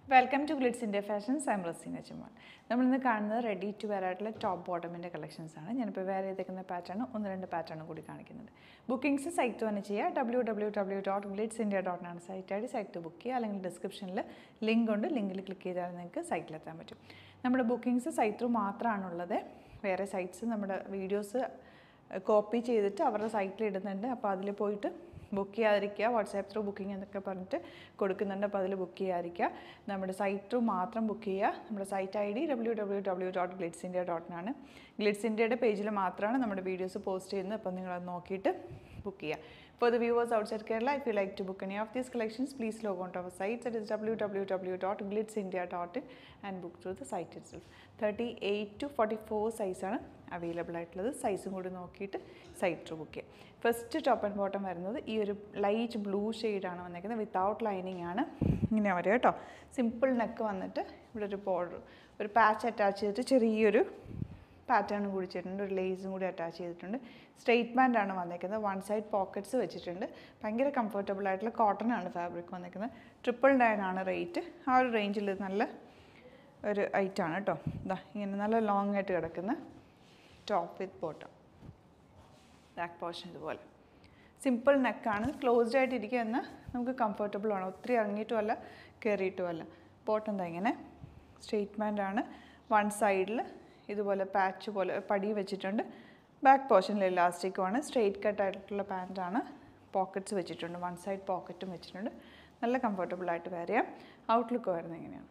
Welcome to Glitz India fashions I'm Razeena ചുമ്മാൻ നമ്മളിന്ന് കാണുന്നത് റെഡി ടു വെയർ ആയിട്ടുള്ള ടോപ്പ് ബോട്ടമിൻ്റെ കളക്ഷൻസ് ആണ് ഞാനിപ്പോൾ വേറെ ചെയ്തേക്കുന്ന പാറ്റേൺ ഒന്ന് രണ്ട് പാറ്റേൺ കൂടി കാണിക്കുന്നുണ്ട് ബുക്കിംഗ്സ് സൈറ്റ് തന്നെ ചെയ്യുക W W W dot Glitz India dot ആണ് സൈറ്റ് ആയിട്ട് സൈറ്റ് ബുക്ക് ചെയ്യുക അല്ലെങ്കിൽ ഡിസ്ക്രിപ്ഷനിൽ ലിങ്ക് ഉണ്ട് ലിങ്കിൽ ക്ലിക്ക് ചെയ്താൽ നിങ്ങൾക്ക് സൈറ്റിലെത്താൻ പറ്റും നമ്മുടെ ബുക്കിംഗ്സ് സൈറ്റ് ത്രൂ മാത്രമാണുള്ളത് വേറെ സൈറ്റ്സ് നമ്മുടെ വീഡിയോസ് കോപ്പി ചെയ്തിട്ട് അവരുടെ സൈറ്റിൽ ഇടുന്നുണ്ട് അപ്പോൾ അതിൽ പോയിട്ട് ബുക്ക് ചെയ്യാതിരിക്കുക വാട്സാപ്പ് ത്രൂ ബുക്കിംഗ് എന്നൊക്കെ പറഞ്ഞിട്ട് കൊടുക്കുന്നുണ്ട് അപ്പോൾ അതിൽ ബുക്ക് ചെയ്യാതിരിക്കുക നമ്മുടെ സൈറ്റ് ത്രൂ മാത്രം ബുക്ക് ചെയ്യുക നമ്മുടെ site I D W W W dot Glitz India ഡോട്ടിനാണ് ഗ്ലിറ്റ്സ് ഇന്ത്യയുടെ പേജിൽ മാത്രമാണ് നമ്മുടെ വീഡിയോസ് പോസ്റ്റ് ചെയ്യുന്നത് അപ്പോൾ നിങ്ങളത് നോക്കിയിട്ട് ബുക്ക് ചെയ്യുക For the viewers outside Kerala, if you like to book any of these collections, please log on to our site that is www.glitzindia.in and book through the site itself. 38 to 44 സൈസാണ് available ആയിട്ടുള്ളത് സൈസും കൂടി നോക്കിയിട്ട് site through book ചെയ്യുക first top and bottom വരുന്നത് ഈ ഒരു light blue ഷെയ്ഡാണ് വന്നിരിക്കുന്നത് വിത്തൗട്ട് ലൈനിങ് ആണ് ഇങ്ങനെ വരിക കേട്ടോ സിമ്പിൾ നെക്ക് വന്നിട്ട് ഇവിടെ ഒരു ബോർഡർ ഒരു പാച്ച് അറ്റാച്ച് ചെയ്തിട്ട് ചെറിയൊരു പാറ്റേണും കൂടി ചെയ്തിട്ടുണ്ട് ഒരു ലേസും കൂടി അറ്റാച്ച് ചെയ്തിട്ടുണ്ട് സ്ട്രെയിറ്റ് ബാൻഡ് ആണ് വന്നേക്കുന്നത് വൺ സൈഡ് പോക്കറ്റ്സ് വെച്ചിട്ടുണ്ട് ഭയങ്കര കംഫർട്ടബിൾ ആയിട്ടുള്ള കോട്ടൺ ആണ് ഫാബ്രിക് വന്നേക്കുന്നത് ട്രിപ്പിൾ നയൻ ആണ് റേറ്റ് ആ ഒരു റേഞ്ചിൽ നല്ല ഒരു ഐറ്റാണ് കേട്ടോ ഇതാ ഇങ്ങനെ നല്ല ലോങ് ആയിട്ട് കിടക്കുന്ന top with bottom back portion ഇതുപോലെ സിമ്പിൾ നെക്കാണ് ക്ലോസ്ഡ് ആയിട്ട് ഇരിക്കുന്ന നമുക്ക് കംഫർട്ടബിൾ ആണ് ഒത്തിരി ഇറങ്ങിയിട്ടും അല്ല കയറിയിട്ടും അല്ല ബോട്ടം എന്താ ഇങ്ങനെ സ്ട്രെയിറ്റ് ബാൻഡ് ആണ് വൺ സൈഡിൽ ഇതുപോലെ പാച്ച് പോലെ പടി വെച്ചിട്ടുണ്ട് ബാക്ക് പോർഷനിൽ ഇലാസ്റ്റിക്കുമാണ് സ്ട്രെയിറ്റ് കട്ട് ആയിട്ടുള്ള പാൻറ്റാണ് പോക്കറ്റ്സ് വെച്ചിട്ടുണ്ട് വൺ സൈഡ് പോക്കറ്റും വെച്ചിട്ടുണ്ട് നല്ല കംഫർട്ടബിൾ ആയിട്ട് വെയർ ചെയ്യാം ഔട്ട്ലുക്ക് വരുന്നത് ഇങ്ങനെയാണ്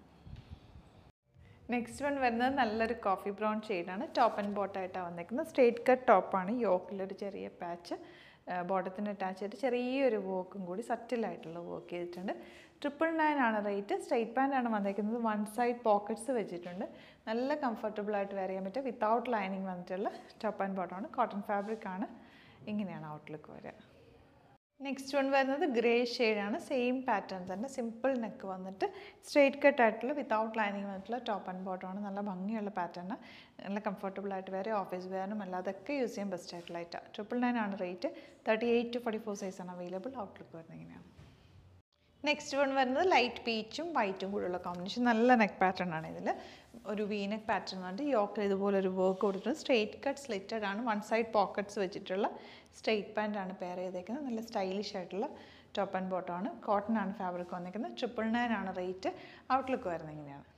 നെക്സ്റ്റ് വൺ വരുന്നത് നല്ലൊരു കോഫി ബ്രൗൺ ഷെയ്ഡാണ് ടോപ്പ് ആൻഡ് ബോട്ടായിട്ടാണ് വന്നേക്കുന്നത് സ്ട്രേറ്റ് കട്ട് ടോപ്പാണ് യോക്കിലൊരു ചെറിയ പാച്ച് ബോട്ടത്തിന് അറ്റാച്ച് ചെയ്തിട്ട് ചെറിയൊരു വോക്കും കൂടി സറ്റിലായിട്ടുള്ള വർക്ക് ചെയ്തിട്ടുണ്ട് ട്രിപ്പിൾ നയൻ ആണ് റേറ്റ് സ്ട്രൈറ്റ് പാൻ്റ് ആണ് വന്നേക്കുന്നത് വൺ സൈഡ് പോക്കറ്റ്സ് വെച്ചിട്ടുണ്ട് നല്ല കംഫർട്ടബിൾ ആയിട്ട് വെയർ ചെയ്യാൻ പറ്റും വിത്തൗട്ട് ലൈനിങ് വന്നിട്ടുള്ള ടോപ്പ് ആൻഡ് ബോട്ടമാണ് കോട്ടൺ ഫാബ്രിക് ആണ് ഇങ്ങനെയാണ് ഔട്ട്ലുക്ക് വരിക നെക്സ്റ്റ് വൺ വരുന്നത് ഗ്രേ ഷെയ്ഡാണ് സെയിം പാറ്റേൺ തന്നെ സിമ്പിൾ നെക്ക് വന്നിട്ട് സ്ട്രെയിറ്റ് കട്ട് ആയിട്ടുള്ള വിത്തൗട്ട് ലൈനിങ് വന്നിട്ടുള്ള ടോപ്പ് ആൻഡ് ബോട്ടമാണ് നല്ല ഭംഗിയുള്ള പാറ്റേൺ നല്ല കംഫർട്ടബിൾ ആയിട്ട് വേറെ ഓഫീസ് വെയറിനും അല്ലാതൊക്കെ യൂസ് ചെയ്യാൻ ബെസ്റ്റ് ആയിട്ടുള്ള ഐറ്റാണ് ട്രിപ്പിൾ നയൻ ആണ് rate thirty eight to forty four സൈസാണ് അവൈലബിൾ ഔട്ട്ലുക്ക് വരുന്നത് ഇങ്ങനെയാണ് നെക്സ്റ്റ് വൺ വരുന്നത് ലൈറ്റ് പീച്ചും വൈറ്റും കൂടെയുള്ള കോമ്പിനേഷൻ നല്ല നെക്ക് പാറ്റേൺ ആണ് ഇതിൽ ഒരു വി നെക്ക് പാറ്റേൺ വന്നിട്ട് യോക്കിൽ ഇതുപോലെ ഒരു വർക്ക് കൊടുത്തിട്ടുണ്ട് സ്ട്രെയിറ്റ് കട്ട് സ്ലിറ്റഡ് ആണ് വൺ സൈഡ് പോക്കറ്റ്സ് വെച്ചിട്ടുള്ള സ്ട്രെയിറ്റ് പാൻ്റ് ആണ് പെയർ ചെയ്തേക്കുന്നത് നല്ല സ്റ്റൈലിഷ് ആയിട്ടുള്ള ടോപ്പ് ആൻഡ് ബോട്ടം ആണ് കോട്ടൺ ആണ് ഫാബ്രിക് വന്നിരിക്കുന്നത് ട്രിപ്പിൾ നയൻ ആണ് റേറ്റ് ഔട്ട്ലുക്ക് വരുന്നത് ഇങ്ങനെയാണ്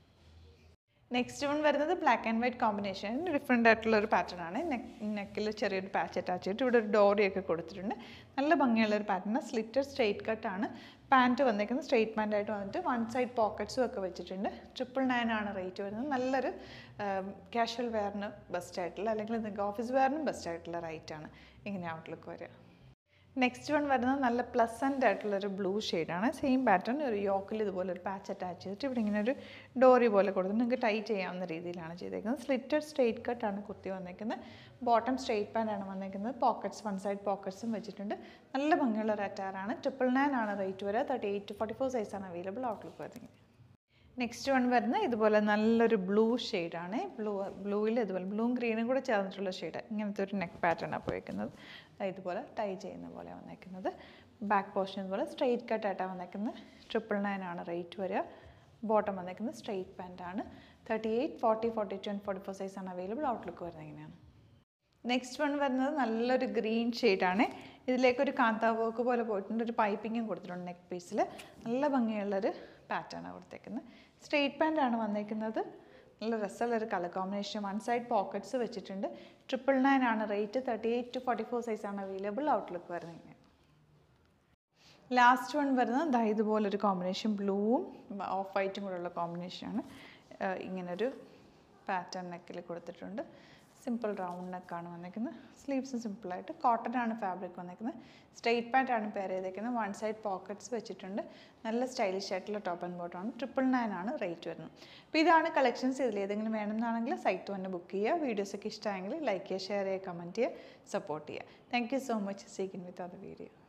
നെക്സ്റ്റ് വൺ വരുന്നത് black and white combination different ആയിട്ടുള്ള ഒരു പാറ്റേൺ ആണ് നെക്ക് നെക്കിൽ ചെറിയൊരു പാച്ച് അറ്റാച്ച് ചെയ്തിട്ട് ഇവിടെ ഒരു ഡോറിയൊക്കെ കൊടുത്തിട്ടുണ്ട് നല്ല ഭംഗിയുള്ള ഒരു പാറ്റേൺ സ്ലിറ്റഡ് സ്ട്രെയിറ്റ് കട്ടാണ് പാൻറ്റ് വന്നേക്കുന്നത് സ്ട്രെയിറ്റ് പാൻ്റ് ആയിട്ട് വന്നിട്ട് വൺ സൈഡ് പോക്കറ്റ്സും ഒക്കെ വെച്ചിട്ടുണ്ട് ട്രിപ്പിൾ നയൻ ആണ് റേറ്റ് വരുന്നത് നല്ലൊരു കാഷ്വൽ വെയറിന് ബെസ്റ്റ് ആയിട്ടുള്ള അല്ലെങ്കിൽ നിങ്ങൾക്ക് ഓഫീസ് വെയറിനും ബെസ്റ്റ് ആയിട്ടുള്ള റേറ്റാണ് ഇങ്ങനെ ഔട്ട്ലുക്ക് വരിക നെക്സ്റ്റ് വൺ വരുന്നത് നല്ല പ്ലസൻ്റ് ആയിട്ടുള്ളൊരു ബ്ലൂ ഷെയ്ഡാണ് സെയിം പാറ്റേൺ ഒരു യോക്കിൽ ഇതുപോലെ ഒരു പാച്ച് അറ്റാച്ച് ചെയ്തിട്ട് ഇവിടെ ഇങ്ങനെ ഒരു ഡോറി പോലെ കൊടുത്തിട്ട് നിങ്ങൾക്ക് ടൈറ്റ് ചെയ്യാവുന്ന രീതിയിലാണ് ചെയ്തേക്കുന്നത് സ്ലിറ്റഡ് സ്ട്രെയിറ്റ് കട്ടാണ് കുർത്തി വന്നേക്കുന്നത് ബോട്ടം സ്ട്രെയിറ്റ് പാൻ്റ് ആണ് വന്നേക്കുന്നത് പോക്കറ്റ്സ് വൺ സൈഡ് പോക്കറ്റ്സും വെച്ചിട്ടുണ്ട് നല്ല ഭംഗിയുള്ള ഒരു അറ്റാറാണ് ട്രിപ്പിൾ നയൻ ആണ് റേറ്റ് വരിക thirty eight to forty four സൈസാണ് അവൈലബിൾ ഔട്ട്ലുക്ക് വരുന്നത് നെക്സ്റ്റ് വൺ വരുന്നത് ഇതുപോലെ നല്ലൊരു ബ്ലൂ ഷെയ്ഡാണ് ബ്ലൂ ബ്ലൂവിൽ ഇതുപോലെ ബ്ലൂവും ഗ്രീനും കൂടെ ചേർന്നിട്ടുള്ള ഷെയ്ഡ് ഇങ്ങനത്തെ ഒരു നെക്ക് പാറ്റേൺ ആണ് പോയിരിക്കുന്നത് ഇതുപോലെ ടൈ ചെയ്യുന്ന പോലെ വന്നേക്കുന്നത് ബാക്ക് പോർഷൻ ഇതുപോലെ സ്ട്രെയിറ്റ് കട്ടായിട്ടാണ് വന്നേക്കുന്നത് ട്രിപ്പിൾ നയൻ ആണ് റേറ്റ് വരിക ബോട്ടം വന്നേക്കുന്നത് സ്ട്രെയിറ്റ് പാൻ്റ് ആണ് thirty eight forty forty two and forty four സൈസാണ് അവൈലബിൾ ഔട്ട്ലുക്ക് വരുന്നത് ഇങ്ങനെയാണ് നെക്സ്റ്റ് വൺ വരുന്നത് നല്ലൊരു ഗ്രീൻ ഷെയ്ഡാണ് ഇതിലേക്ക് ഒരു കാന്താ വർക്ക് പോലെ പോയിട്ടുണ്ട് ഒരു പൈപ്പിങ്ങും കൊടുത്തിട്ടുണ്ട് നെക്ക് പീസിൽ നല്ല ഭംഗിയുള്ളൊരു പാറ്റേണാണ് കൊടുത്തേക്കുന്നത് സ്ട്രെയിറ്റ് പാൻ്റ് ആണ് വന്നേക്കുന്നത് നല്ല രസമുള്ളൊരു colour combination one side pockets വെച്ചിട്ടുണ്ട് ട്രിപ്പിൾ നയൻ ആണ് rate thirty eight to forty four സൈസാണ് അവൈലബിൾ ഔട്ട്ലുക്ക് വരുന്നത് ഇങ്ങനെ ലാസ്റ്റ് വൺ വരുന്നത് ദാ ഇതുപോലൊരു കോമ്പിനേഷൻ ബ്ലൂവും ഓഫ് വൈറ്റും കൂടെയുള്ള കോമ്പിനേഷനാണ് ഇങ്ങനൊരു പാറ്റേൺ നെക്കിൽ കൊടുത്തിട്ടുണ്ട് സിമ്പിൾ റൗണ്ട് നെക്കാണ് വന്നിരിക്കുന്നത് സ്ലീവ്സ് സിമ്പിളായിട്ട് കോട്ടൺ ആണ് ഫാബ്രിക് വന്നിരിക്കുന്നത് സ്ട്രെയിറ്റ് പാൻ്റ് ആണ് പെയർ ചെയ്തേക്കുന്നത് വൺ സൈഡ് പോക്കറ്റ്സ് വെച്ചിട്ടുണ്ട് നല്ല സ്റ്റൈലിഷ് ആയിട്ടുള്ള ടോപ്പ് ആൻഡ് ബോട്ടം ആണ് ട്രിപ്പിൾ നയൻ ആണ് റേറ്റ് വരുന്നത് അപ്പോൾ ഇതാണ് കളക്ഷൻസ് ഇതിൽ ഏതെങ്കിലും വേണമെന്നാണെങ്കിൽ സൈറ്റ് തന്നെ ബുക്ക് ചെയ്യുക വീഡിയോസൊക്കെ ഇഷ്ടമായെങ്കിൽ ലൈക്ക് ചെയ്യുക ഷെയർ ചെയ്യുക കമൻറ്റ് ചെയ്യുക സപ്പോർട്ട് ചെയ്യുക താങ്ക് യു സോ മച്ച് സീക്കിൻ വിത്ത് അത് വീഡിയോ